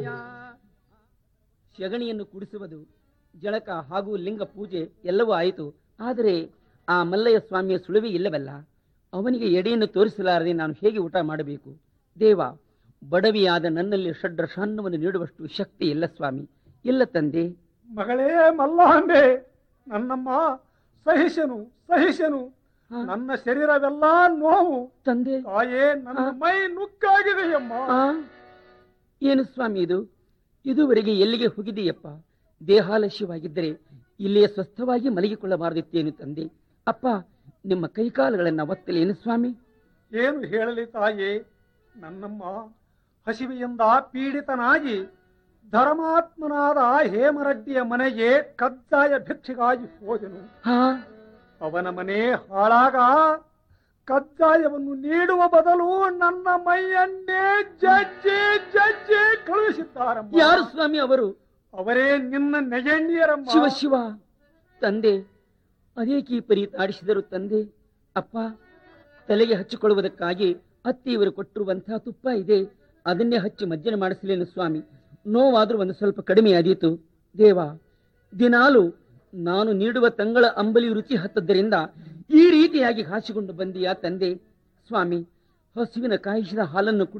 ಮಾಯ ಶಗಣಿಯನ್ನು ಕುಡಿಸುವುದು ಜಳಕ ಹಾಗೂ ಲಿಂಗ ಪೂಜೆ ಎಲ್ಲವೂ ಆಯಿತು ಆದರೆ ಆ ಮಲ್ಲಯ್ಯ ಸ್ವಾಮಿಯ ಸುಳಿವೆ ಇಲ್ಲವಲ್ಲ ಅವನಿಗೆ ಎಡೆಯನ್ನು ತೋರಿಸಲಾರದೆ ನಾನು ಹೇಗೆ ಊಟ ಮಾಡಬೇಕು ದೇವ ಬಡವಿಯಾದ ನನ್ನಲ್ಲಿ ಷಡ್ರಶಾನ್ನವನ್ನು ನೀಡುವಷ್ಟು ಶಕ್ತಿ ಇಲ್ಲ ಸ್ವಾಮಿ ಇಲ್ಲ ತಂದೆ ಮಗಳೇ ಮಲ್ಲಾಂಬೆ ನನ್ನಮ್ಮ ಸಹಿಸನು ಸಹಿಸನು ಹಾ. ನನ್ನ ಶರೀರವೆಲ್ಲ ನೋವು ತಂದೆ ತಾಯೇ ನನ್ನ ಹಾ. ಮೈ ನುಕ್ಕಾಗಿದೆಯಮ್ಮ ಆ ಏನು ಸ್ವಾಮಿ ಇದು ಇದುವರೆಗೆ ಎಲ್ಲಿಗೆ ಹೋಗಿದೆಯಪ್ಪ ದೇಹಾಲಸ್ಯವಾಗಿದ್ದರೆ ಇಲ್ಲಿಯೇ ಸ್ವಸ್ಥವಾಗಿ ಮಲಗಿಕೊಳ್ಳಬಾರದಿತ್ತೇನು ತಂದೆ ಅಪ್ಪ ನಿಮ್ಮ ಕೈಕಾಲುಗಳನ್ನ ಒತ್ತಲೇನು ಸ್ವಾಮಿ ಏನು ಹೇಳಲಿ ತಾಯೇ ನನ್ನಮ್ಮ ಹಸಿವೆಯಿಂದ ಪೀಡಿತನಾಗಿ ಧರ್ಮಾತ್ಮನಾದ ಹೇಮರೆಡ್ಡಿಯ ಮನೆಗೆ ಕಜ್ಜಾಯ ಭಿಕ್ಷೆಗಾಗಿ ಹೋದೆನು ಹಾ ಅವನ ಮನೆ ಹಾಳಾಗ ಕಜ್ಜಾಯವನ್ನು ನೀಡುವ ಬದಲು ನನ್ನ ಮೈಯನ್ನೇ ಜಜ್ಜಿ ಜಜ್ಜಿ ಕಳುಹಿಸಿದ್ದಾರಮ್ಮ ಯಾರು ಸ್ವಾಮಿ ಅವರು ಅವರೇ ನಿನ್ನ ನೆಗೆಣ್ಣಿಯರಮ್ಮ ಶಿವ ಶಿವ ತಂದೆ ಅದೇ ಕೀಪರಿ ತಾಡಿಸಿದರು ತಂದೆ ಅಪ್ಪ ತಲೆಗೆ ಹಚ್ಚಿಕೊಳ್ಳುವುದಕ್ಕಾಗಿ ಅತ್ತೆಯವರು ಕೊಟ್ಟಿರುವಂತಹ ತುಪ್ಪ ಇದೆ ಅದನ್ನೇ ಹಚ್ಚಿ ಮಜ್ಜನ ಮಾಡಿಸಲೇನು ಸ್ವಾಮಿ ನೋವಾದ್ರೂ ಒಂದು ಸ್ವಲ್ಪ ಕಡಿಮೆ ಆದೀತು ದೇವ ದಿನಾಲು ನಾನು ನೀಡುವ ತಂಗಳ ಅಂಬಲಿ ರುಚಿ ಹತ್ತದ್ದರಿಂದ ಈ ರೀತಿಯಾಗಿ ಹಾಸಿಕೊಂಡು ಬಂದಿಯಾ ತಂದೆ ಸ್ವಾಮಿ ಹಸುವಿನ ಕಾಯಿಸಿದ ಹಾಲನ್ನು ಕುಡಿ